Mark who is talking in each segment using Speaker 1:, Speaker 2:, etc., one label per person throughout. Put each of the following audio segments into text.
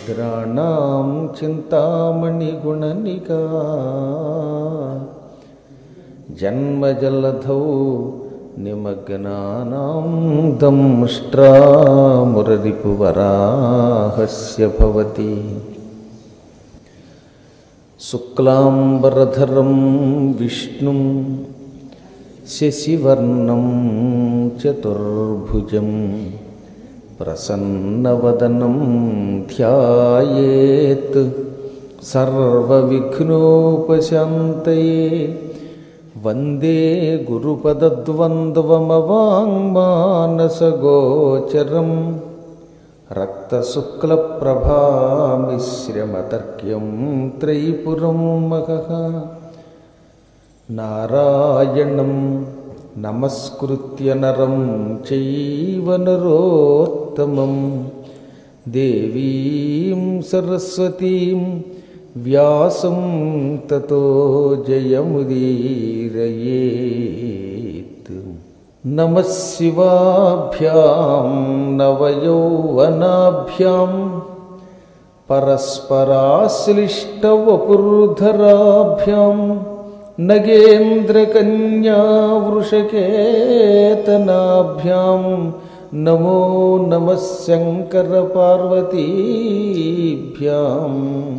Speaker 1: దరిద్రాణం చింతామణిగుణనికా జన్మజలధౌ నిమగ్నానాం దంష్ట్రామురరిపువరాహస్య భవతి శుక్లాంబరధరం విష్ణుం శశివర్ణం చతుర్భుజం ప్రసన్నవదనం ధ్యాయేత్ సర్వవిఘ్నోపశాంతయే వందే గురుపదద్వంద్వమవాङ्మానసగోచరం రక్తశుక్లప్రభామిశ్రమతర్క్యం త్రైపురం మహః నారాయణం నమస్కృత్య నరం చైవ నరోత్తమం దేవీం సరస్వతీం వ్యాసం తతో జయముదీరయేత్ నమ శివాభ్యాం నవయౌవనాభ్యాం పరస్పరాశ్లిష్టవపుర్ధరాభ్యాం నగేంద్రకన్యావృషకేతనాభ్యాం నమో నమ శంకరపార్వతీభ్యాం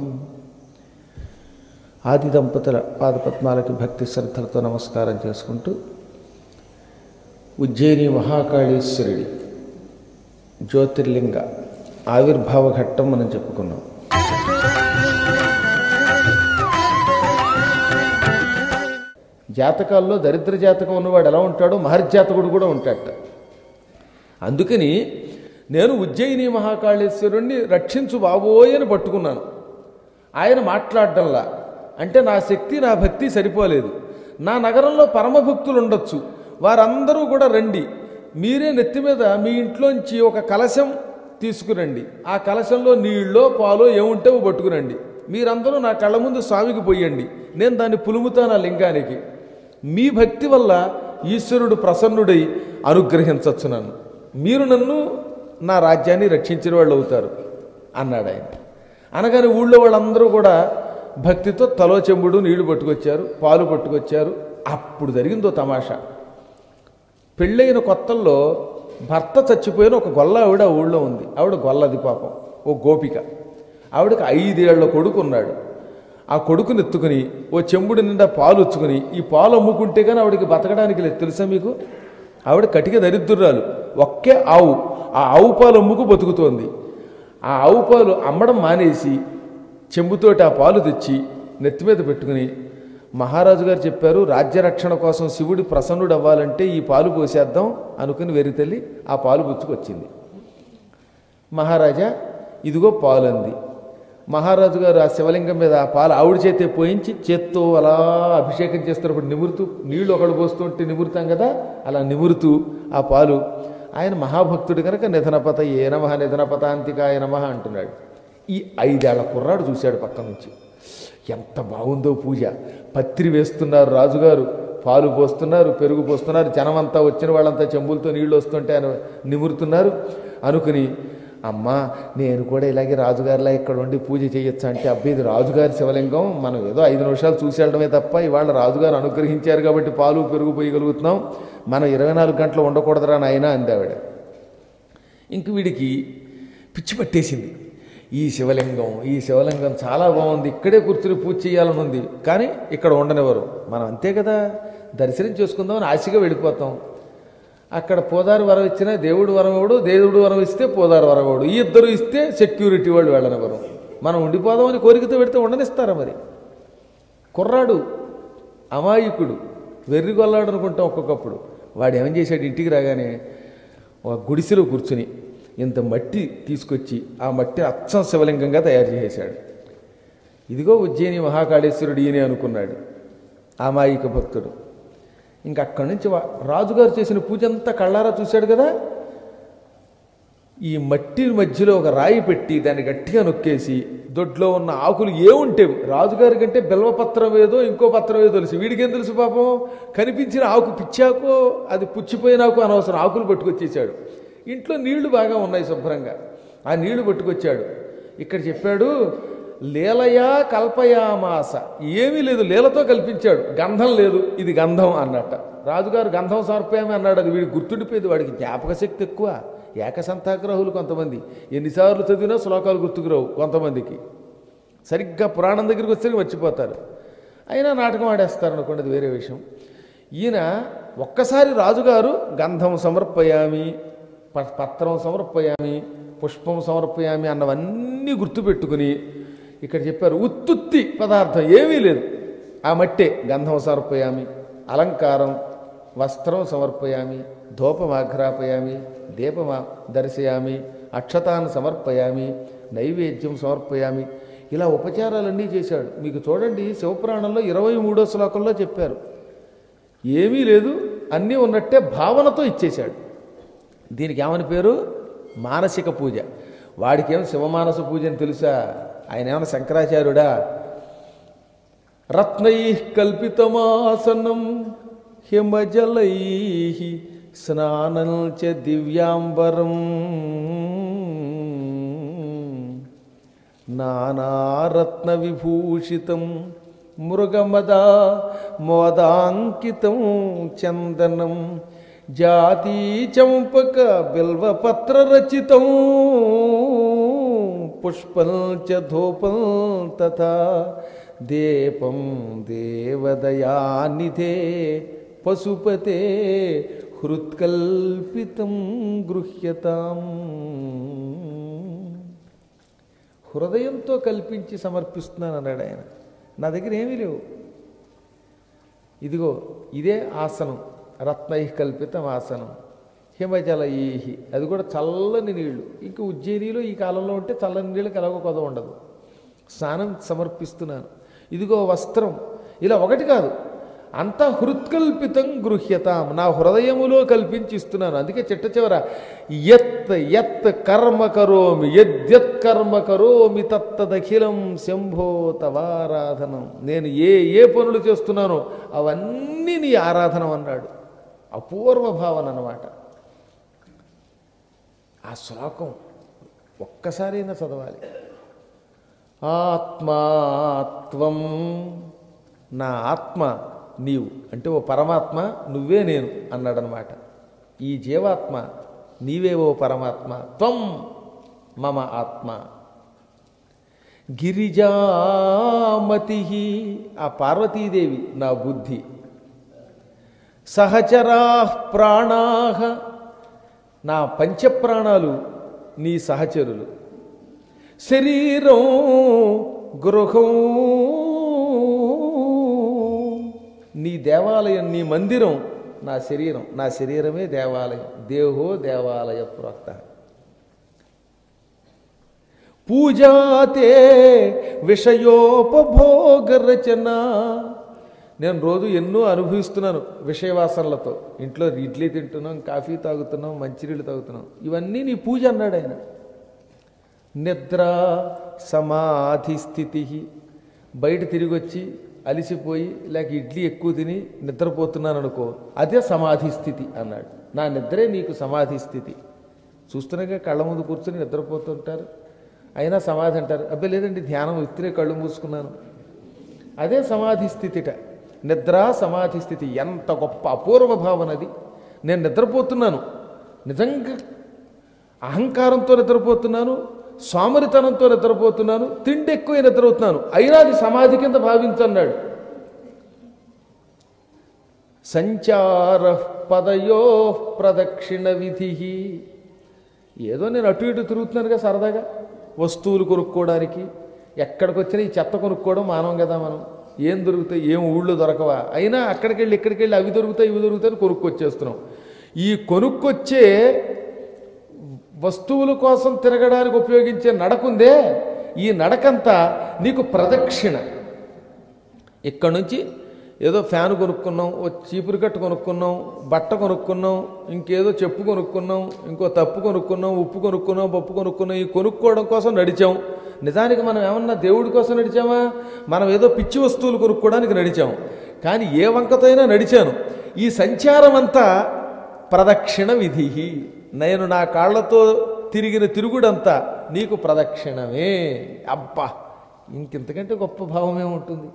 Speaker 1: ఆది దంపతుల పాదపద్మాలకి భక్తి శ్రద్ధలతో నమస్కారం చేసుకుంటూ ఉజ్జయిని మహాకాళేశ్వరుడి జ్యోతిర్లింగ ఆవిర్భావ ఘట్టం మనం చెప్పుకున్నాం జాతకాల్లో దరిద్ర జాతకం ఉన్నవాడు ఎలా ఉంటాడో మహర్జాతకుడు కూడా ఉంటాడట అందుకని నేను ఉజ్జయిని మహాకాళేశ్వరుణ్ణి రక్షించు బాబోయని పట్టుకున్నాను ఆయన మాట్లాడడంలా అంటే నా శక్తి నా భక్తి సరిపోలేదు నా నగరంలో పరమభక్తులు ఉండొచ్చు వారందరూ కూడా రండి మీరే నెత్తి మీద మీ ఇంట్లోంచి ఒక కలశం తీసుకురండి ఆ కలశంలో నీళ్ళో పాలో ఏముంటే పట్టుకురండి మీరందరూ నా కళ్ళ ముందు స్వామికి పోయండి నేను దాన్ని పులుముతాను ఆ లింగానికి మీ భక్తి వల్ల ఈశ్వరుడు ప్రసన్నుడై అనుగ్రహించవచ్చు నన్ను మీరు నన్ను నా రాజ్యాన్ని రక్షించిన వాళ్ళు అవుతారు అన్నాడు ఆయన అనగానే ఊళ్ళో వాళ్ళందరూ కూడా భక్తితో తలో చెంబుడు నీళ్లు పట్టుకొచ్చారు పాలు పట్టుకొచ్చారు అప్పుడు జరిగిందో తమాషా పెళ్ళైన కొత్తల్లో భర్త చచ్చిపోయిన ఒక గొల్ల ఆవిడ ఆ ఊళ్ళో ఉంది ఆవిడ గొల్లది పాపం ఓ గోపిక ఆవిడకి ఐదేళ్ల కొడుకు ఉన్నాడు ఆ కొడుకుని ఎత్తుకుని ఓ చెంబుడి నిండా పాలు వచ్చుకుని ఈ పాలు అమ్ముకుంటే కానీ ఆవిడకి బతకడానికి లేదు తెలుసా మీకు ఆవిడ కటిక దరిద్రురాలు ఒక్కే ఆవు ఆ ఆవు పాలు అమ్ముకు బతుకుతోంది ఆ ఆవు పాలు అమ్మడం మానేసి చెంబుతోటి ఆ పాలు తెచ్చి నెత్తి మీద పెట్టుకుని మహారాజు గారు చెప్పారు రాజ్యరక్షణ కోసం శివుడి ప్రసన్నుడు అవ్వాలంటే ఈ పాలు పోసేద్దాం అనుకుని వెరితల్లి ఆ పాలు పుచ్చుకొచ్చింది మహారాజా ఇదిగో పాలు అంది మహారాజు గారు ఆ శివలింగం మీద ఆ పాలు ఆవిడ చేతే పోయించి చేత్తో అలా అభిషేకం చేస్తున్నప్పుడు నిమురుతూ నీళ్లు ఒకడు పోస్తుంటే నిమురుతాం కదా అలా నిమురుతూ ఆ పాలు ఆయన మహాభక్తుడు కనుక నిధనపత ఏ నమ నిధనపతాంతికాయ నమ అంటున్నాడు ఈ ఐదేళ్ల కుర్రాడు చూశాడు పక్క నుంచి ఎంత బాగుందో పూజ పత్రి వేస్తున్నారు రాజుగారు పాలు పోస్తున్నారు పెరుగు పోస్తున్నారు జనమంతా వచ్చిన వాళ్ళంతా చెంబులతో నీళ్లు వస్తుంటే ఆయన నిమురుతున్నారు అనుకుని అమ్మా నేను కూడా ఇలాగే రాజుగారిలా ఇక్కడ ఉండి పూజ చేయొచ్చు అంటే అబ్బాయి ఇది రాజుగారి శివలింగం మనం ఏదో ఐదు నిమిషాలు చూసి వెళ్ళడమే తప్ప ఇవాళ రాజుగారు అనుగ్రహించారు కాబట్టి పాలు పెరుగు పోయగలుగుతున్నాం మనం ఇరవై నాలుగు గంటలు ఉండకూడదురా నాయన అంది ఆవిడ ఇంక వీడికి పిచ్చి పట్టేసింది ఈ శివలింగం ఈ శివలింగం చాలా బాగుంది ఇక్కడే కూర్చుని పూజ చేయాలని ఉంది కానీ ఇక్కడ ఉండనివ్వరు మనం అంతే కదా దర్శనం చేసుకుందామని ఆశగా వెళ్ళిపోతాం అక్కడ పోదారు వరం ఇచ్చినా దేవుడు వరం ఇవ్వడు దేవుడు వరం ఇస్తే పోదారు వరం ఇవ్వడు ఈ ఇద్దరు ఇస్తే సెక్యూరిటీ వాళ్ళు వెళ్ళనివ్వరు మనం ఉండిపోదామని కోరికతో పెడితే ఉండనిస్తారా మరి కుర్రాడు అమాయకుడు వెర్రిగొల్లాడు అనుకుంటాం ఒక్కొక్కప్పుడు వాడు ఏం చేశాడు ఇంటికి రాగానే ఒక గుడిసెలో కూర్చుని ఇంత మట్టి తీసుకొచ్చి ఆ మట్టి అచ్చం శివలింగంగా తయారు చేసేశాడు ఇదిగో ఉజ్జయిని మహాకాళేశ్వరుడు ఈయనే అనుకున్నాడు అమాయక భక్తుడు ఇంక అక్కడి నుంచి వా- రాజుగారు చేసిన పూజ అంతా కళ్ళారా చూశాడు కదా ఈ మట్టి మధ్యలో ఒక రాయి పెట్టి దాన్ని గట్టిగా నొక్కేసి దొడ్లో ఉన్న ఆకులు ఏముంటేవి రాజుగారి కంటే బెల్వపత్రం ఏదో ఇంకో పత్రం ఏదో తెలుసు వీడికేం తెలుసు పాపం కనిపించిన ఆకు పిచ్చాకో అది పుచ్చిపోయినాకో అనవసరం ఆకులు పట్టుకొచ్చేసాడు ఇంట్లో నీళ్లు బాగా ఉన్నాయి శుభ్రంగా ఆ నీళ్లు పట్టుకొచ్చాడు ఇక్కడ చెప్పాడు లీలయా కల్పయామాస ఏమీ లేదు లీలతో కల్పించాడు గంధం లేదు ఇది గంధం అన్నట్ట రాజుగారు గంధం సమర్పయామి అన్నాడు అది వీడికి గుర్తుండిపోయింది వాడికి జ్ఞాపక శక్తి ఎక్కువ ఏకసంతాగ్రహులు కొంతమంది ఎన్నిసార్లు చదివినా శ్లోకాలు గుర్తుకురావు కొంతమందికి సరిగ్గా పురాణం దగ్గరికి వచ్చేసరికి మర్చిపోతారు అయినా నాటకం ఆడేస్తారు అనుకోండి అది వేరే విషయం ఈయన ఒక్కసారి రాజుగారు గంధం సమర్పయామి ప- పత్రం సమర్పయామి పుష్పం సమర్పయామి అన్నవన్నీ గుర్తుపెట్టుకుని ఇక్కడ చెప్పారు ఉత్తుత్తి పదార్థం ఏమీ లేదు ఆ మట్టే గంధం సమర్పయామి అలంకారం వస్త్రం సమర్పయామి ధూపమాఘ్రాపయామి దీపమా దర్శయామి అక్షతాన్ని సమర్పయామి నైవేద్యం సమర్పయామి ఇలా ఉపచారాలన్నీ చేశాడు మీకు చూడండి శివపురాణంలో ఇరవై మూడో శ్లోకంలో చెప్పారు ఏమీ లేదు అన్నీ ఉన్నట్టే భావనతో ఇచ్చేశాడు దీనికి ఏమని పేరు మానసిక పూజ వాడికేం శివమానస పూజ అని తెలుసా ఆయన ఏమైనా శంకరాచార్యుడా రత్నై కల్పితమాసనం హిమజలై స్నానం చ దివ్యాంబరం నానారత్న విభూషితం మృగమద మోదాంకితం చందనం జాతీ చంపక బిల్వపత్ర రచితం పుష్పం చ ధూపం తథా దీపం దేవదయానిధే పశుపతే హృత్కల్పితం గృహ్యతాం హృదయంతో కల్పించి సమర్పిస్తున్నాను అన్నాడు ఆయన నా దగ్గర ఏమీ లేవు ఇదిగో ఇదే ఆసనం రత్నై కల్పితం ఆసనం హిమజలయీహి అది కూడా చల్లని నీళ్లు ఇంకా ఉజ్జయినిలో ఈ కాలంలో ఉంటే చల్లని నీళ్ళకి ఎలాగో కొద ఉండదు స్నానం సమర్పిస్తున్నాను ఇదిగో వస్త్రం ఇలా ఒకటి కాదు అంతా హృత్కల్పితం గృహ్యతాం నా హృదయములో కల్పించి ఇస్తున్నాను అందుకే చిట్ట చివర యత్ యత్ కర్మ కరోమి యద్యత్ కర్మ కరోమి తత్తదఖిలం శంభో తవారాధనం నేను ఏ ఏ పనులు చేస్తున్నానో అవన్నీ నీ ఆరాధన అన్నాడు అపూర్వ భావన అన్నమాట ఆ శ్లోకం ఒక్కసారైనా చదవాలి ఆత్మాత్వం నా ఆత్మ నీవు అంటే ఓ పరమాత్మ నువ్వే నేను అన్నాడనమాట ఈ జీవాత్మ నీవే ఓ పరమాత్మ త్వం మమ ఆత్మ గిరిజామతి ఆ పార్వతీదేవి నా బుద్ధి సహచరా ప్రాణా నా పంచప్రాణాలు నీ సహచరులు శరీరం గృహం నీ దేవాలయం నీ మందిరం నా శరీరం నా శరీరమే దేవాలయం దేహో దేవాలయ ప్రోక్త పూజాతే విషయోపభోగ రచన నేను రోజు ఎన్నో అనుభవిస్తున్నాను విషయవాసనలతో ఇంట్లో ఇడ్లీ తింటున్నాం కాఫీ తాగుతున్నాం మంచినీళ్ళు తాగుతున్నాం ఇవన్నీ నీ పూజ అన్నాడు ఆయన నిద్ర సమాధి స్థితి బయట తిరిగి వచ్చి అలిసిపోయి లేక ఇడ్లీ ఎక్కువ తిని నిద్రపోతున్నాను అనుకో అదే సమాధి స్థితి అన్నాడు నా నిద్రే నీకు సమాధి స్థితి చూస్తున్నాగా కళ్ళ ముందు కూర్చొని నిద్రపోతుంటారు అయినా సమాధి అంటారు అబ్బాయి లేదండి ధ్యానం ఇత్తిరే కళ్ళు మూసుకున్నాను అదే సమాధి స్థితిట నిద్ర సమాధి స్థితి ఎంత గొప్ప అపూర్వ భావన అది నేను నిద్రపోతున్నాను నిజంగా అహంకారంతో నిద్రపోతున్నాను సోమరితనంతో నిద్రపోతున్నాను తిండి ఎక్కువ నిద్రపోతున్నాను అయినా అది సమాధి కింద భావించన్నాడు సంచార పదయో ప్రదక్షిణ విధి ఏదో నేను అటు ఇటు తిరుగుతున్నానుగా సరదాగా వస్తువులు కొనుక్కోవడానికి ఎక్కడికి వచ్చినా ఈ చెత్త కొనుక్కోవడం మానవం కదా మనం ఏం దొరుకుతాయి ఏం ఊళ్ళో దొరకవా అయినా అక్కడికి వెళ్ళి ఇక్కడికి వెళ్ళి అవి దొరుకుతాయి ఇవి దొరుకుతాయి కొనుక్కొచ్చేస్తున్నాం ఈ కొనుక్కొచ్చే వస్తువుల కోసం తిరగడానికి ఉపయోగించే నడకుందే ఈ నడకంతా నీకు ప్రదక్షిణ ఇక్కడ నుంచి ఏదో ఫ్యాన్ కొనుక్కున్నాం ఓ చీపురు కట్టు కొనుక్కున్నాం బట్ట కొనుక్కున్నాం ఇంకేదో చెప్పు కొనుక్కున్నాం ఇంకో తప్పు కొనుక్కున్నాం ఉప్పు కొనుక్కున్నాం పప్పు కొనుక్కున్నాం ఈ కొనుక్కోవడం కోసం నడిచాం నిజానికి మనం ఏమన్నా దేవుడి కోసం నడిచామా మనం ఏదో పిచ్చి వస్తువులు కొనుక్కోవడానికి నడిచాం కానీ ఏ వంకతో అయినా నడిచాను ఈ సంచారం అంతా ప్రదక్షిణ విధి నేను నా కాళ్ళతో తిరిగిన తిరుగుడంతా నీకు ప్రదక్షిణమే అబ్బా ఇంకింతకంటే గొప్ప భావమే ఉంటుంది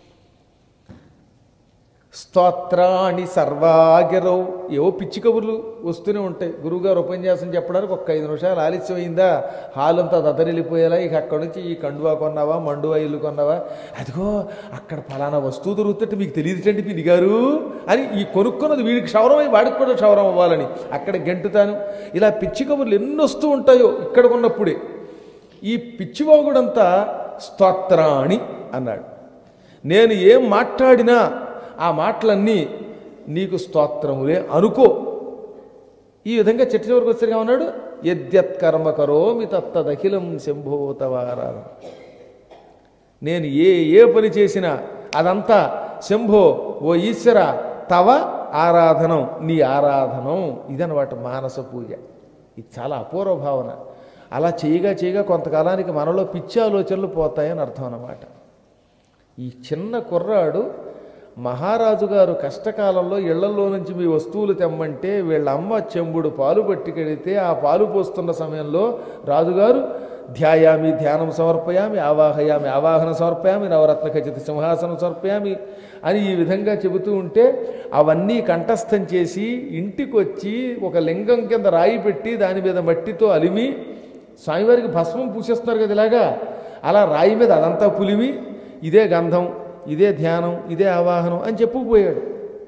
Speaker 1: స్తోత్రాణి సర్వాగిరౌ ఏవో పిచ్చి కబుర్లు వస్తూనే ఉంటాయి గురువుగారు ఉపన్యాసం చెప్పడానికి ఒక్క ఐదు నిమిషాలు ఆలస్యం అయిందా హాల్ అంతా దదరిల్లిపోయేలా ఇక అక్కడి నుంచి ఈ కండువా కొన్నావా మండువా ఇల్లు కొన్నావా అదిగో అక్కడ ఫలానా వస్తువు దొరుకుతుంటే మీకు తెలియదుటండి పిని గారు అని ఈ కొనుక్కున్నది వీడికి క్షవరం అయి వాడికి కూడా క్షవరం అవ్వాలని అక్కడ గెంటుతాను ఇలా పిచ్చి కబుర్లు ఎన్ని వస్తూ ఉంటాయో ఇక్కడ ఉన్నప్పుడే ఈ పిచ్చివాగుడంతా స్తోత్రాణి అన్నాడు నేను ఏం మాట్లాడినా ఆ మాటలన్నీ నీకు స్తోత్రములే అనుకో ఈ విధంగా చర్చ వరకు వచ్చేగా ఉన్నాడు యద్యత్ కర్మ కరోమి తత్తదఖిలం శంభోతవారా నేను ఏ ఏ పని చేసినా అదంతా శంభో ఓ ఈశ్వర తవ ఆరాధనం నీ ఆరాధనం ఇదనమాట మానస పూజ ఇది చాలా అపూర్వ భావన అలా చేయగా చేయగా కొంతకాలానికి మనలో పిచ్చి ఆలోచనలు పోతాయని అర్థం అన్నమాట ఈ చిన్న కుర్రాడు మహారాజు గారు కష్టకాలంలో ఇళ్లలో నుంచి మీ వస్తువులు తెమ్మంటే వీళ్ళ అమ్మ చెంబుడు పాలు పట్టుకెడితే ఆ పాలు పోస్తున్న సమయంలో రాజుగారు ధ్యాయామి ధ్యానం సమర్పయామి ఆవాహయామి ఆవాహన సమర్పయామి నవరత్న ఖచ్చిత సింహాసనం సమర్పయామి అని ఈ విధంగా చెబుతూ ఉంటే అవన్నీ కంఠస్థం చేసి ఇంటికి వచ్చి ఒక లింగం కింద రాయి పెట్టి దాని మీద మట్టితో అలిమి స్వామివారికి భస్మం పూసేస్తున్నారు కదా ఇలాగా అలా రాయి మీద అదంతా పులిమి ఇదే గంధం ఇదే ధ్యానం ఇదే ఆవాహనం అని చెప్పుకుపోయాడు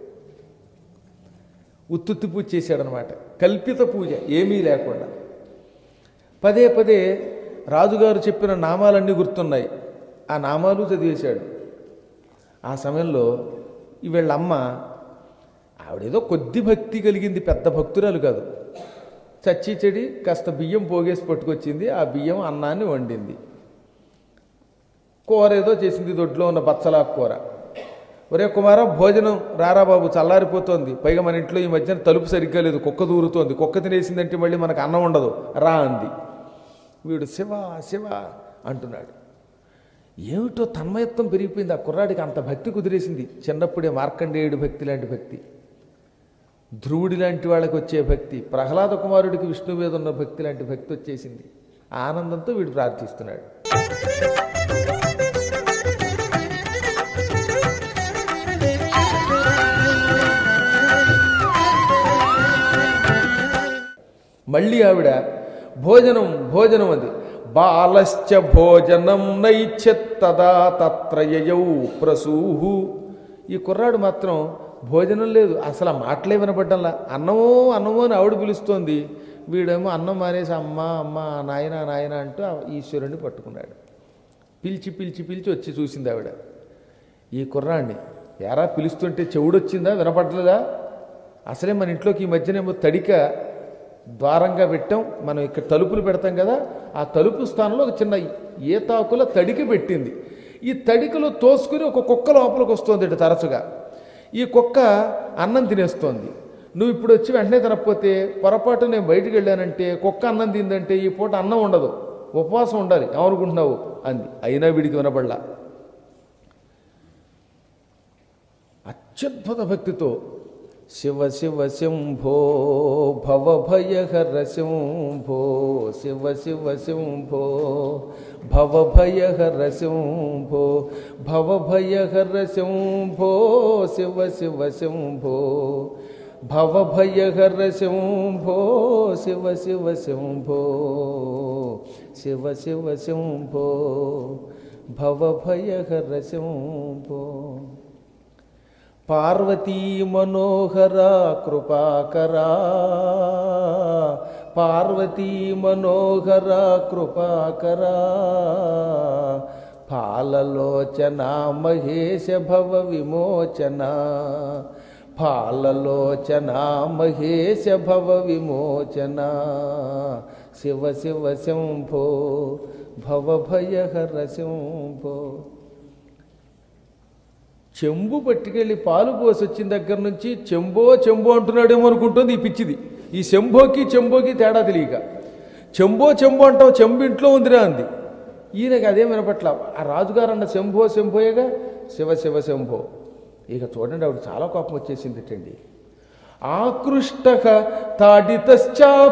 Speaker 1: ఉత్తుత్తి పూజ చేశాడనమాట కల్పిత పూజ ఏమీ లేకుండా పదే పదే రాజుగారు చెప్పిన నామాలన్నీ గుర్తున్నాయి ఆ నామాలు చదివేశాడు ఆ సమయంలో ఈ వీళ్ళ అమ్మ ఆవిడేదో కొద్ది భక్తి కలిగింది పెద్ద భక్తురాలు కాదు చచ్చి చెడి కాస్త బియ్యం పోగేసి పట్టుకొచ్చింది ఆ బియ్యం అన్నాన్ని వండింది కూర ఏదో చేసింది దొడ్లో ఉన్న బచ్చలాకు కూర ఒరే కుమార భోజనం రారా బాబు చల్లారిపోతోంది పైగా మన ఇంట్లో ఈ మధ్యన తలుపు సరిగ్గా లేదు కుక్క దూరుతోంది కుక్క తినేసిందంటే మళ్ళీ మనకు అన్నం ఉండదు రా అంది వీడు శివ శివ అంటున్నాడు ఏమిటో తన్మయత్వం పెరిగిపోయింది ఆ కుర్రాడికి అంత భక్తి కుదిరేసింది చిన్నప్పుడే మార్కండేయుడి భక్తి లాంటి భక్తి ధ్రువుడి లాంటి వాళ్ళకి వచ్చే భక్తి ప్రహ్లాద కుమారుడికి విష్ణు మీద ఉన్న భక్తి లాంటి భక్తి వచ్చేసింది ఆ ఆనందంతో వీడు ప్రార్థిస్తున్నాడు మళ్ళీ ఆవిడ భోజనం భోజనం అది బాలశ్చ భోజనం నైచ్ఛత్తదా తత్రయయౌ ప్రసూహు ఈ కుర్రాడు మాత్రం భోజనం లేదు అసలు ఆ మాటలే వినపడ్డంలా అన్నమో అన్నమో అని ఆవిడ పిలుస్తోంది వీడేమో అన్నం మానేసి అమ్మ అమ్మ నాయన నాయన అంటూ ఆ ఈశ్వరుణ్ణి పట్టుకున్నాడు పిలిచి పిలిచి పిలిచి వచ్చి చూసింది ఆవిడ ఈ కుర్రాడిని ఎరా పిలుస్తుంటే చెవుడొచ్చిందా వినపడలేదా అసలే మన ఇంట్లోకి ఈ మధ్యనేమో తడిక ద్వారంగా పెట్టాం మనం ఇక్కడ తలుపులు పెడతాం కదా ఆ తలుపు స్థానంలో ఒక చిన్న ఏతాకుల తడిక పెట్టింది ఈ తడికలో తోసుకుని ఒక కుక్క లోపలికి వస్తుంది ఇటు తరచుగా ఈ కుక్క అన్నం తినేస్తోంది నువ్వు ఇప్పుడు వచ్చి వెంటనే తినకపోతే పొరపాటు నేను బయటికి వెళ్ళానంటే కుక్క అన్నం తిందంటే ఈ పూట అన్నం ఉండదు ఉపవాసం ఉండాలి ఏమనుకుంటున్నావు అంది అయినా వీడికి వినబడలా అత్యద్భుత భక్తితో శివ శివ శంభో భవభయహర శంభో శివ శివ శంభో భవభయహర శంభో భవభయహర శంభో శివ శివ శంభో భవభయహర శంభో శివ శివ శంభో శివ శివ శంభో భవభయహర శంభో పార్వతీ మనోహర కృపాకరా పార్వతీ మనోహర కృపాకరా ఫాలలోచన మహేశ భవ విమోచన ఫాలలోచన మహేశ భవ విమోచన శివ శివ శంభో భవభయహర శంభో చెంబు పట్టుకెళ్ళి పాలు పోసి వచ్చిన దగ్గర నుంచి చెంబో చెంబో అంటున్నాడేమో అనుకుంటుంది ఈ పిచ్చిది ఈ చెంబోకి చెంబోకి తేడా తెలియక చెంబో చెంబో అంటావు చెంబు ఇంట్లో ఉందిరా అంది ఈయనకి అదే వినపట్ల ఆ రాజుగారు అన్న శంభో శంభోయేగా శివ శివ శంభో ఇక చూడండి ఆవిడ చాలా కోపం వచ్చేసింది అండి ఆకృష్ట తాడితశ్చాపి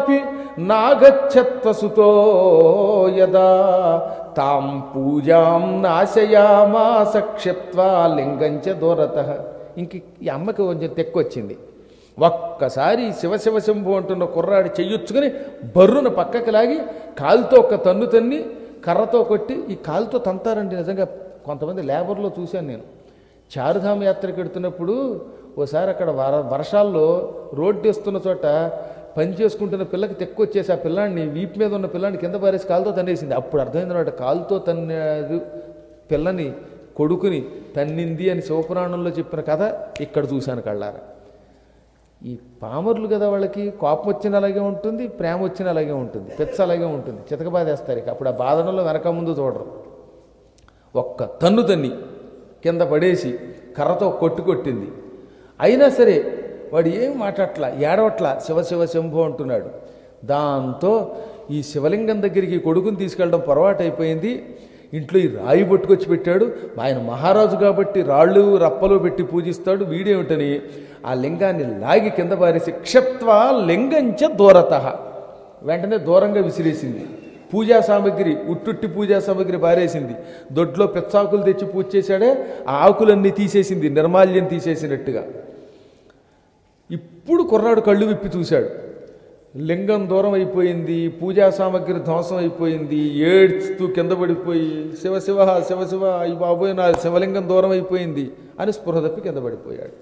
Speaker 1: నాగచ్చత్వసుతో యదా తాం పూజాం నాశయామాస క్షిప్వా లింగంచ దూరత ఇంక ఈ అమ్మకి కొంచెం తెక్కొచ్చింది ఒక్కసారి శివ శివ శంభు అంటున్న కుర్రాడు చెయ్యొచ్చుకొని బర్రున పక్కకి లాగి కాలుతో ఒక తన్ను తన్ని కర్రతో కొట్టి ఈ కాలుతో తంతారండి నిజంగా కొంతమంది లేబర్లో చూశాను నేను చారుధామ యాత్రకు వెడుతున్నప్పుడు ఓసారి అక్కడ వర వర్షాల్లో రోడ్డు వేస్తున్న చోట పని చేసుకుంటున్న పిల్లకి తెక్కొచ్చేసి ఆ పిల్లాడిని వీపు మీద ఉన్న పిల్లాడిని కింద పారేసి కాలుతో తన్నేసింది అప్పుడు అర్థమైంది అనమాట కాలుతో తన్నాడు పిల్లని కొడుకుని తన్నింది అని శివపురాణంలో చెప్పిన కథ ఇక్కడ చూశాను కళ్ళారా ఈ పామరులు కదా వాళ్ళకి కోపం వచ్చిన అలాగే ఉంటుంది ప్రేమ వచ్చిన అలాగే ఉంటుంది పెచ్చ అలాగే ఉంటుంది చితకబాదేస్తారు ఇక అప్పుడు ఆ బాధనలో వెనక ముందు చూడరు ఒక్క తన్ను తన్ని కింద పడేసి కర్రతో కొట్టు కొట్టింది అయినా సరే వాడు ఏం మాట్లాడట్లా ఏడవట్లా శివ శివ శంభు అంటున్నాడు దాంతో ఈ శివలింగం దగ్గరికి ఈ కొడుకుని తీసుకెళ్ళడం పొరపాటు అయిపోయింది ఇంట్లో ఈ రాయి పట్టుకొచ్చి పెట్టాడు ఆయన మహారాజు కాబట్టి రాళ్ళు రప్పలు పెట్టి పూజిస్తాడు వీడేమిటని ఆ లింగాన్ని లాగి కింద పారేసి క్షత్వా లింగంచ దూరత వెంటనే దూరంగా విసిరేసింది పూజా సామగ్రి ఉట్టుట్టి పూజా సామగ్రి పారేసింది దొడ్లో పెచ్చాకులు తెచ్చి పూజ చేశాడే ఆ ఆకులన్నీ తీసేసింది నిర్మాల్యం తీసేసినట్టుగా ఇప్పుడు కుర్రాడు కళ్ళు విప్పి చూశాడు లింగం దూరం అయిపోయింది పూజా సామగ్రి ధ్వంసం అయిపోయింది ఏడ్స్తూ కింద పడిపోయి శివ శివ శివ శివ ఈ బాబోయ్ నా శివలింగం దూరం అయిపోయింది అని స్పృహ తప్పి కింద పడిపోయాడు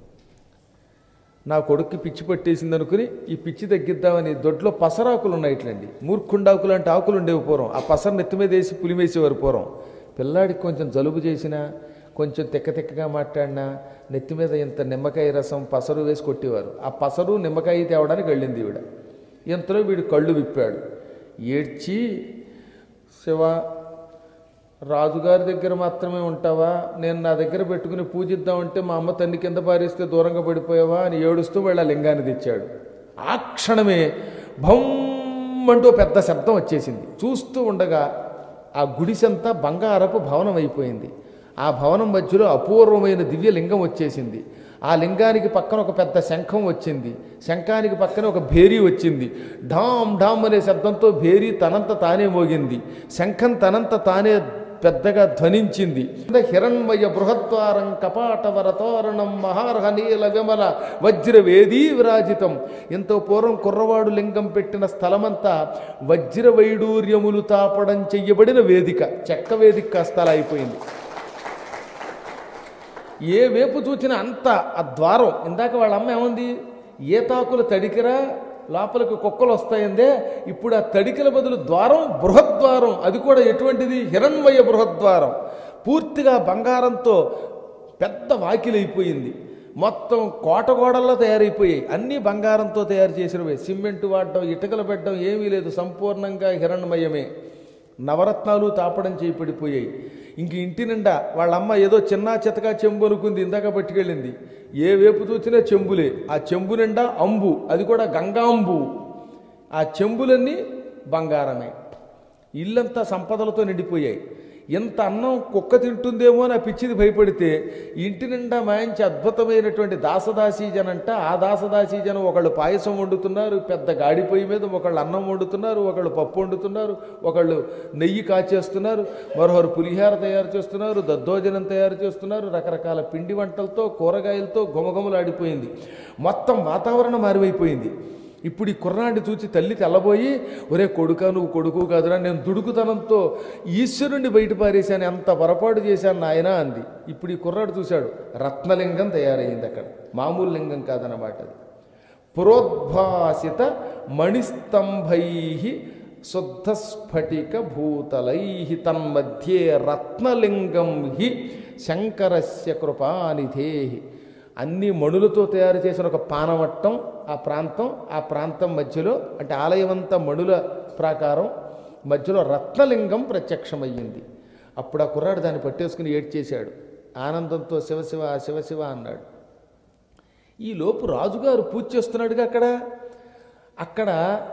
Speaker 1: నా కొడుక్కి పిచ్చి పట్టేసింది అనుకుని ఈ పిచ్చి తగ్గిద్దామని దొడ్లో పసరాకులు ఉన్నాయి ఇట్లండి మూర్ఖుండాకులు అంటే ఆకులు ఉండేవి పూర్వం ఆ పసర నెత్తి మీద వేసి పులిమేసేవారు పూర్వం పిల్లాడికి కొంచెం జలుబు చేసినా కొంచెం తిక్క తిక్కగా మాట్లాడినా నెత్తి మీద ఇంత నిమ్మకాయ రసం పసరు వేసి కొట్టేవారు ఆ పసరు నిమ్మకాయ తేవడానికి వెళ్ళింది ఈవిడ ఇంతలో వీడు కళ్ళు విప్పాడు ఏడ్చి శివ రాజుగారి దగ్గర మాత్రమే ఉంటావా నేను నా దగ్గర పెట్టుకుని పూజిద్దామంటే మా అమ్మ తన్ని కింద పారేస్తే దూరంగా పడిపోయావా అని ఏడుస్తూ వెళ్ళి ఆ లింగాన్ని తెచ్చాడు ఆ క్షణమే భమ్ అంటూ పెద్ద శబ్దం వచ్చేసింది చూస్తూ ఉండగా ఆ గుడిసంతా బంగారపు భవనం అయిపోయింది ఆ భవనం మధ్యలో అపూర్వమైన దివ్య లింగం వచ్చేసింది ఆ లింగానికి పక్కన ఒక పెద్ద శంఖం వచ్చింది శంఖానికి పక్కన ఒక భేరీ వచ్చింది ఢామ్ ఢామ్ అనే శబ్దంతో భేరీ తనంత తానే మోగింది శంఖం తనంత తానే పెద్దగా ధ్వనించింది హిరణ్మయ బృహద్వారం కపాటవర తోరణం మహార్హ నీల విమల వజ్ర వేదీ విరాజితం ఎంతో పూర్వం కుర్రవాడు లింగం పెట్టిన స్థలమంతా వజ్ర వైడూర్యములు తాపడం చెయ్యబడిన వేదిక చెక్క వేదిక కాస్త అలా అయిపోయింది ఏ వేపు చూచినా అంత ఆ ద్వారం ఇందాక వాళ్ళ అమ్మ ఏముంది ఏ తాకులు తడికిరా లోపలికి కుక్కలు వస్తాయందే ఇప్పుడు ఆ తడికల బదులు ద్వారం బృహద్వారం అది కూడా ఎటువంటిది హిరణ్మయ బృహద్వారం పూర్తిగా బంగారంతో పెద్ద వాకిలైపోయింది మొత్తం కోట గోడల్లో తయారైపోయాయి అన్నీ బంగారంతో తయారు చేసినవే సిమెంట్ వాడడం ఇటుకలు పెట్టడం ఏమీ లేదు సంపూర్ణంగా హిరణ్మయమే నవరత్నాలు తాపడం చేయబడిపోయాయి ఇంక ఇంటి నిండా వాళ్ళ అమ్మ ఏదో చిన్న చితకా చెంబు అనుకుంది ఇందాక పట్టుకెళ్ళింది ఏ వేపు చూసినా చెంబులే ఆ చెంబు నిండా అంబు అది కూడా గంగాంబు ఆ చెంబులన్నీ బంగారమే ఇల్లంతా సంపదలతో నిండిపోయాయి ఎంత అన్నం కుక్క తింటుందేమో అని ఆ పిచ్చిది భయపడితే ఇంటి నిండా మాయించి అద్భుతమైనటువంటి దాసదాసీ జనంట ఆ దాసదాసీ జనం ఒకళ్ళు పాయసం వండుతున్నారు పెద్ద గాడి పొయ్యి మీద ఒకళ్ళు అన్నం వండుతున్నారు ఒకళ్ళు పప్పు వండుతున్నారు ఒకళ్ళు నెయ్యి కాచేస్తున్నారు మరొకరు పులిహార తయారు చేస్తున్నారు దద్దోజనం తయారు చేస్తున్నారు రకరకాల పిండి వంటలతో కూరగాయలతో గుమగుమలాడిపోయింది మొత్తం వాతావరణం మారిపోయింది ఇప్పుడు ఈ కుర్రాడిని చూచి తల్లి తెల్లబోయి ఒరే కొడుకా నువ్వు కొడుకు కాదురా నేను దుడుకుతనంతో ఈశ్వరుణ్ణి బయట పారేశాను ఎంత పొరపాటు చేశాను నాయన అంది ఇప్పుడు ఈ కుర్రాడు చూశాడు రత్నలింగం తయారైంది అక్కడ మామూలు లింగం కాదన్నమాట అది పురోద్భాసిత మణిస్తంభై శుద్ధ స్ఫటిక భూతలై తన్మధ్యే రత్నలింగం హి శంకరస్య కృపానిధేహి అన్ని మణులతో తయారు చేసిన ఒక పానవట్టం ఆ ప్రాంతం ఆ ప్రాంతం మధ్యలో అంటే ఆలయమంతా మణుల ప్రాకారం మధ్యలో రత్నలింగం ప్రత్యక్షమయ్యింది అప్పుడు ఆ కుర్రాడు దాన్ని పట్టేసుకుని ఏడ్చేశాడు ఆనందంతో శివశివ శివశివ అన్నాడు ఈ లోపు రాజుగారు పూజ చేస్తున్నాడుగా అక్కడ అక్కడ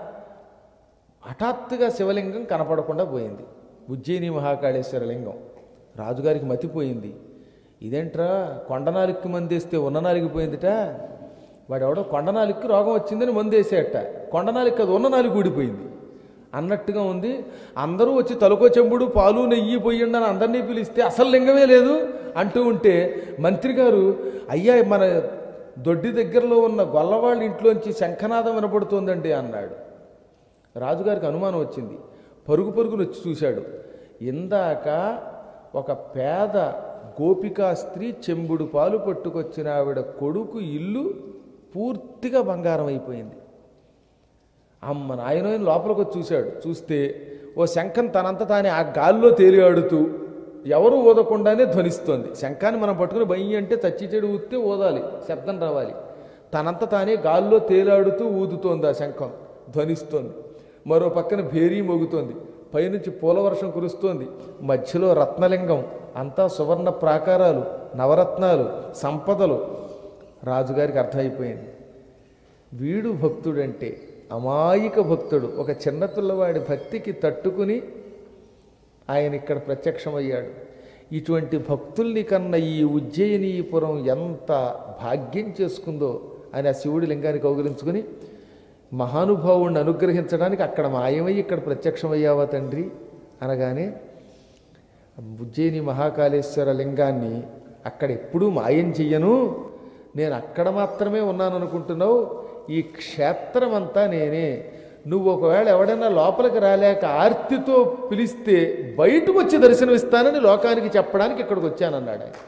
Speaker 1: హఠాత్తుగా శివలింగం కనపడకుండా పోయింది ఉజ్జయిని మహాకాళేశ్వర లింగం రాజుగారికి మతిపోయింది ఇదేంట్రా కొండ నాలుగు మందేస్తే ఉన్న నాలిగిపోయిందిట వాడెవడో కొండనాలికి రోగం వచ్చిందని మందు వేసేట కొండనాలికి అది ఉన్న నాలుగు ఊడిపోయింది అన్నట్టుగా ఉంది అందరూ వచ్చి తలకో చెంబుడు పాలు నెయ్యి పొయ్యండి అని అందరినీ పిలిస్తే అసలు లింగమే లేదు అంటూ ఉంటే మంత్రి గారు అయ్యా మన దొడ్డి దగ్గరలో ఉన్న గొల్లవాళ్ళ ఇంట్లోంచి శంఖనాదం వినపడుతోందండి అన్నాడు రాజుగారికి అనుమానం వచ్చింది పరుగు పరుగులు వచ్చి చూశాడు ఇందాక ఒక పేద గోపికా స్త్రీ చెంబుడు పాలు పట్టుకొచ్చిన ఆవిడ కొడుకు ఇల్లు పూర్తిగా బంగారం అయిపోయింది అమ్మ నాయన లోపలికి వచ్చి చూశాడు చూస్తే ఓ శంఖం తనంత తానే ఆ గాల్లో తేలియాడుతూ ఎవరు ఊదకుండానే ధ్వనిస్తోంది శంఖాన్ని మనం పట్టుకుని భయ్యి అంటే చచ్చి చెడు ఊస్తే ఊదాలి శబ్దం రావాలి తనంత తానే గాల్లో తేలాడుతూ ఊదుతోంది ఆ శంఖం ధ్వనిస్తోంది మరో పక్కన భేరీ మోగుతోంది పైనుంచి పూలవర్షం కురుస్తోంది మధ్యలో రత్నలింగం అంతా సువర్ణ ప్రాకారాలు నవరత్నాలు సంపదలు రాజుగారికి అర్థమైపోయింది వీడు భక్తుడంటే అమాయక భక్తుడు ఒక చిన్న పిల్లవాడి భక్తికి తట్టుకుని ఆయన ఇక్కడ ప్రత్యక్షమయ్యాడు ఇటువంటి భక్తుల్ని కన్న ఈ ఉజ్జయినీపురం ఎంత భాగ్యం చేసుకుందో అని ఆ శివుడి లింగాన్ని కౌగిలించుకుని మహానుభావుణ్ణి అనుగ్రహించడానికి అక్కడ మాయమై ఇక్కడ ప్రత్యక్షమయ్యావా తండ్రి అనగానే ఉజ్జయిని మహాకాళేశ్వర లింగాన్ని అక్కడ ఎప్పుడూ మాయం చెయ్యను నేను అక్కడ మాత్రమే ఉన్నాను అనుకుంటున్నావు ఈ క్షేత్రం అంతా నేనే నువ్వు ఒకవేళ ఎవడైనా లోపలికి రాలేక ఆర్తితో పిలిస్తే బయటకు వచ్చి దర్శనమిస్తానని లోకానికి చెప్పడానికి ఇక్కడికి వచ్చానన్నాడు ఆయన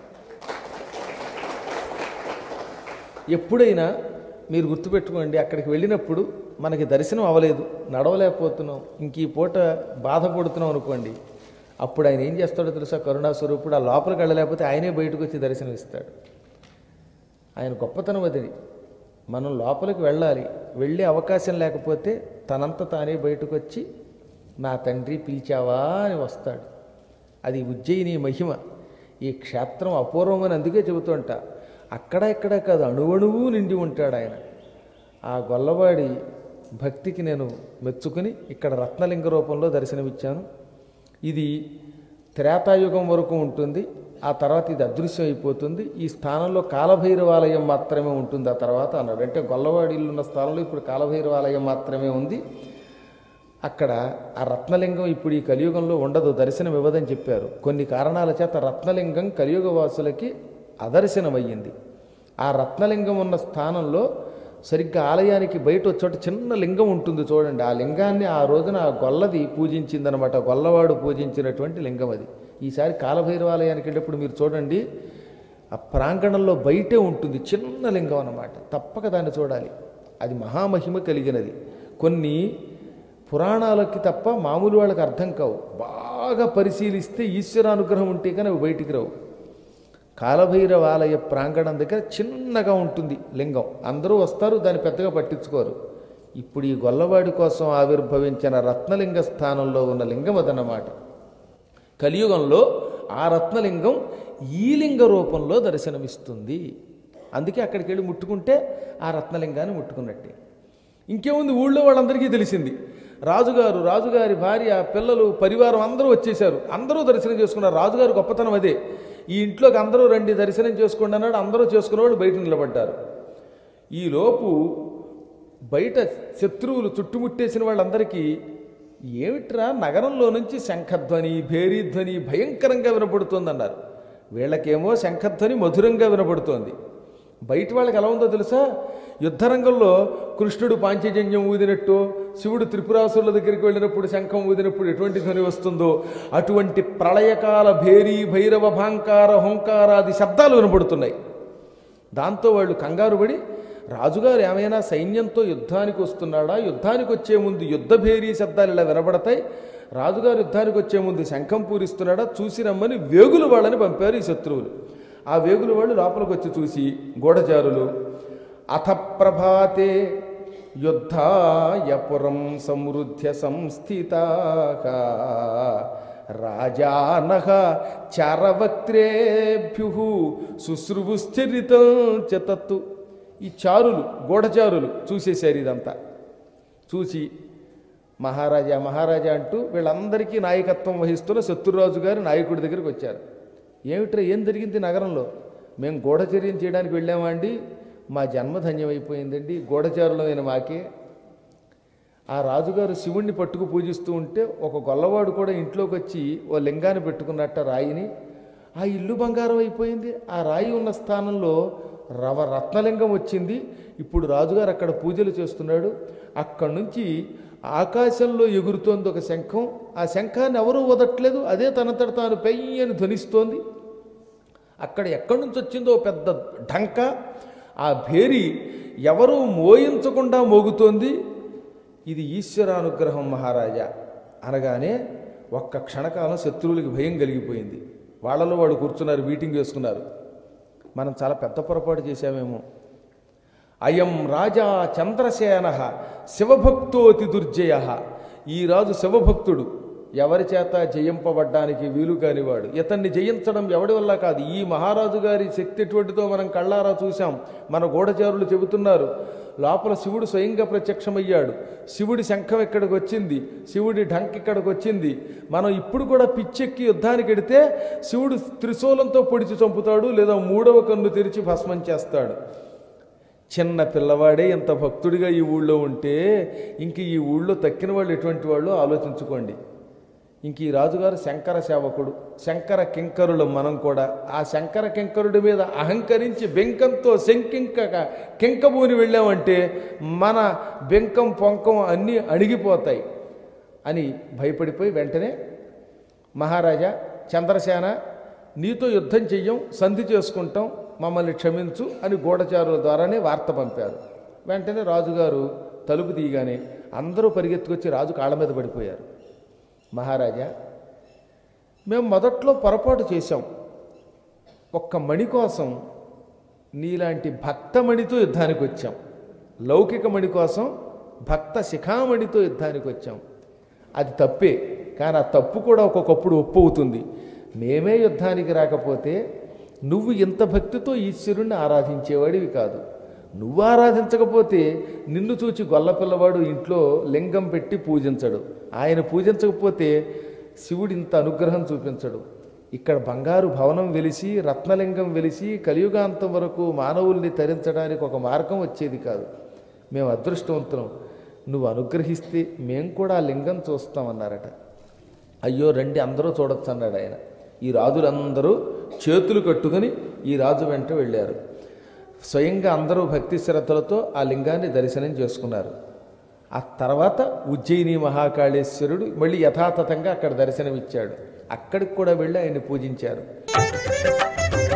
Speaker 1: ఎప్పుడైనా మీరు గుర్తుపెట్టుకోండి అక్కడికి వెళ్ళినప్పుడు మనకి దర్శనం అవ్వలేదు నడవలేకపోతున్నాం ఇంక ఈ పూట బాధపడుతున్నాం అనుకోండి అప్పుడు ఆయన ఏం చేస్తాడో తెలుసా కరుణాస్వరూపుడు ఆ లోపలికి వెళ్ళలేకపోతే ఆయనే బయటకు వచ్చి దర్శనం ఇస్తాడు ఆయన గొప్పతనం అది మనం లోపలికి వెళ్ళాలి వెళ్ళే అవకాశం లేకపోతే తనంత తానే బయటకు వచ్చి నా తండ్రి పిలిచావా అని వస్తాడు అది ఉజ్జయిని మహిమ ఈ క్షేత్రం అపూర్వమని అందుకే చెబుతుంట అక్కడ ఇక్కడ కాదు అణువణువు నిండి ఉంటాడు ఆయన ఆ గొల్లవాడి భక్తికి నేను మెచ్చుకుని ఇక్కడ రత్నలింగ రూపంలో దర్శనమిచ్చాను ఇది త్రేతాయుగం వరకు ఉంటుంది ఆ తర్వాత ఇది అదృశ్యం అయిపోతుంది ఈ స్థానంలో కాలభైరవాలయం మాత్రమే ఉంటుంది ఆ తర్వాత అన్నాడు అంటే గొల్లవాడి ఇల్లు ఉన్న స్థానంలో ఇప్పుడు కాలభైరవాలయం మాత్రమే ఉంది అక్కడ ఆ రత్నలింగం ఇప్పుడు ఈ కలియుగంలో ఉండదు దర్శనం ఇవ్వదని చెప్పారు కొన్ని కారణాల చేత రత్నలింగం కలియుగ వాసులకి అదర్శనమయ్యింది ఆ రత్నలింగం ఉన్న స్థానంలో సరిగ్గా ఆలయానికి బయట వచ్చేట చిన్న లింగం ఉంటుంది చూడండి ఆ లింగాన్ని ఆ రోజున ఆ గొల్లది పూజించిందనమాట గొల్లవాడు పూజించినటువంటి లింగం అది ఈసారి కాలభైరవాలయానికి వెళ్ళేప్పుడు మీరు చూడండి ఆ ప్రాంగణంలో బయటే ఉంటుంది చిన్న లింగం అన్నమాట తప్పక దాన్ని చూడాలి అది మహామహిమ కలిగినది కొన్ని పురాణాలకి తప్ప మామూలు వాళ్ళకి అర్థం కావు బాగా పరిశీలిస్తే ఈశ్వరానుగ్రహం ఉంటే కానీ అవి బయటికి రావు కాలభైరవాలయ ప్రాంగణం దగ్గర చిన్నగా ఉంటుంది లింగం అందరూ వస్తారు దాన్ని పెద్దగా పట్టించుకోరు ఇప్పుడు ఈ గొల్లవాడి కోసం ఆవిర్భవించిన రత్నలింగ స్థానంలో ఉన్న లింగం అదన్నమాట కలియుగంలో ఆ రత్నలింగం ఈ లింగ రూపంలో దర్శనమిస్తుంది అందుకే అక్కడికి వెళ్ళి ముట్టుకుంటే ఆ రత్నలింగాన్ని ముట్టుకున్నట్టే ఇంకేముంది ఊళ్ళో వాళ్ళందరికీ తెలిసింది రాజుగారు రాజుగారి భార్య పిల్లలు పరివారం అందరూ వచ్చేశారు అందరూ దర్శనం చేసుకున్నారు రాజుగారు గొప్పతనం అదే ఈ ఇంట్లోకి అందరూ రండి దర్శనం చేసుకోండి అన్నాడు అందరూ చేసుకునేవాళ్ళు బయట నిలబడ్డారు ఈలోపు బయట శత్రువులు చుట్టుముట్టేసిన వాళ్ళందరికీ ఏమిట్రా నగరంలో నుంచి శంఖధ్వని భేరీధ్వని భయంకరంగా వినపడుతోందన్నారు వీళ్ళకేమో శంఖధ్వని మధురంగా వినపడుతోంది బయట వాళ్ళకి ఎలా ఉందో తెలుసా యుద్ధరంగంలో కృష్ణుడు పాంచజన్యం ఊదినట్టు శివుడు త్రిపురాసురుల దగ్గరికి వెళ్ళినప్పుడు శంఖం ఊదినప్పుడు ఎటువంటి ధ్వని వస్తుందో అటువంటి ప్రళయకాల భేరీ భైరవ భాంకార హుంకారాది శబ్దాలు వినపడుతున్నాయి దాంతో వాళ్ళు కంగారు పడి రాజుగారు ఏమైనా సైన్యంతో యుద్ధానికి వస్తున్నాడా యుద్ధానికి వచ్చే ముందు యుద్ధ భేరీ శబ్దాలు ఇలా వినబడతాయి రాజుగారు యుద్ధానికి వచ్చే ముందు శంఖం పూరిస్తున్నాడా చూసి రమ్మని వేగులు వాళ్ళని పంపారు ఈ శత్రువులు ఆ వేగులు వాళ్ళు లోపలికి వచ్చి చూసి గూఢచారులు అథ ప్రభాతే యుద్ధాయపురం సమృద్ధ్య సంస్థితా రాజానహ చారవక్త్రేభ్యు శుశ్రువుశ్చరితం చతత్తు ఈ చారులు గూఢచారులు చూసేశారు ఇదంతా చూసి మహారాజా మహారాజా అంటూ వీళ్ళందరికీ నాయకత్వం వహిస్తున్న శత్రురాజు గారి నాయకుడి దగ్గరికి వచ్చారు ఏమిట్రా ఏం జరిగింది నగరంలో మేము గూఢచర్యం చేయడానికి వెళ్ళామా అండి మా జన్మ ధన్యమైపోయిందండి గూఢచారులమైన మాకే ఆ రాజుగారు శివుణ్ణి పట్టుకు పూజిస్తూ ఉంటే ఒక గొల్లవాడు కూడా ఇంట్లోకి వచ్చి ఓ లింగాన్ని పెట్టుకున్నట్ట రాయిని ఆ ఇల్లు బంగారం అయిపోయింది ఆ రాయి ఉన్న స్థానంలో రవ రత్నలింగం వచ్చింది ఇప్పుడు రాజుగారు అక్కడ పూజలు చేస్తున్నాడు అక్కడి నుంచి ఆకాశంలో ఎగురుతోంది ఒక శంఖం ఆ శంఖాన్ని ఎవరూ వదట్లేదు అదే తనంతట తాను పెయ్యని ధ్వనిస్తోంది అక్కడ ఎక్కడి నుంచి వచ్చిందో ఓ పెద్ద ఢంక ఆ భేరి ఎవరూ మోయించకుండా మోగుతోంది ఇది ఈశ్వరానుగ్రహం మహారాజా అనగానే ఒక్క క్షణకాలం శత్రువులకి భయం కలిగిపోయింది వాళ్ళలో వాళ్ళు కూర్చున్నారు మీటింగ్ వేసుకున్నారు మనం చాలా పెద్ద పొరపాటు చేశామేమో అయం రాజా చంద్రసేన శివభక్తోతి దుర్జయ ఈ రాజు శివభక్తుడు ఎవరి చేత జయింపబడ్డానికి వీలు కానివాడు ఇతన్ని జయించడం ఎవడి వల్ల కాదు ఈ మహారాజు గారి శక్తి ఎటువంటిదో మనం కళ్ళారా చూశాం మన గూఢచారులు చెబుతున్నారు లోపల శివుడు స్వయంగా ప్రత్యక్షమయ్యాడు శివుడి శంఖం ఇక్కడికి వచ్చింది శివుడి ఢంక్ ఇక్కడికి వచ్చింది మనం ఇప్పుడు కూడా పిచ్చెక్కి యుద్ధానికి ఎడితే శివుడు త్రిశూలంతో పొడిచి చంపుతాడు లేదా మూడవ కన్ను తెరిచి భస్మం చేస్తాడు చిన్న పిల్లవాడే ఇంత భక్తుడిగా ఈ ఊళ్ళో ఉంటే ఇంక ఈ ఊళ్ళో తక్కిన వాళ్ళు ఎటువంటి వాళ్ళు ఆలోచించుకోండి ఇంక ఈ రాజుగారు శంకర సేవకుడు శంకర కింకరులు మనం కూడా ఆ శంకర కింకరుడి మీద అహంకరించి బెంకంతో శంకింక కింకబూని వెళ్ళామంటే మన బెంకం పొంకం అన్నీ అణిగిపోతాయి అని భయపడిపోయి వెంటనే మహారాజా చంద్రసేన నీతో యుద్ధం చెయ్యం సంధి చేసుకుంటాం మమ్మల్ని క్షమించు అని గూఢచారుల ద్వారానే వార్త పంపారు వెంటనే రాజుగారు తలుపు తీయగానే అందరూ పరిగెత్తుకొచ్చి రాజు కాళ్ళ మీద పడిపోయారు మహారాజా మేము మొదట్లో పొరపాటు చేశాం ఒక్క మణి కోసం నీలాంటి భక్తమణితో యుద్ధానికి వచ్చాం లౌకిక మణి కోసం భక్త శిఖామణితో యుద్ధానికి వచ్చాం అది తప్పే కానీ ఆ తప్పు కూడా ఒక్కొక్కప్పుడు ఒప్పు అవుతుంది మేమే యుద్ధానికి రాకపోతే నువ్వు ఇంత భక్తితో ఈశ్వరుణ్ణి ఆరాధించేవాడివి కాదు నువ్వు ఆరాధించకపోతే నిన్ను చూచి గొల్లపిల్లవాడు ఇంట్లో లింగం పెట్టి పూజించడు ఆయన పూజించకపోతే శివుడు ఇంత అనుగ్రహం చూపించడు ఇక్కడ బంగారు భవనం వెలిసి రత్నలింగం వెలిసి కలియుగాంతం వరకు మానవుల్ని తరించడానికి ఒక మార్గం వచ్చేది కాదు మేము అదృష్టవంతులం నువ్వు అనుగ్రహిస్తే మేము కూడా ఆ లింగం చూస్తామన్నారట అయ్యో రండి అందరూ చూడొచ్చు అన్నాడు ఆయన ఈ రాజులందరూ చేతులు కట్టుకుని ఈ రాజు వెంట వెళ్ళారు స్వయంగా అందరూ భక్తి శ్రద్ధలతో ఆ లింగాన్ని దర్శనం చేసుకున్నారు ఆ తర్వాత ఉజ్జయిని మహాకాళేశ్వరుడు మళ్ళీ యథాతథంగా అక్కడ దర్శనమిచ్చాడు అక్కడికి కూడా వెళ్ళి ఆయన్ని పూజించారు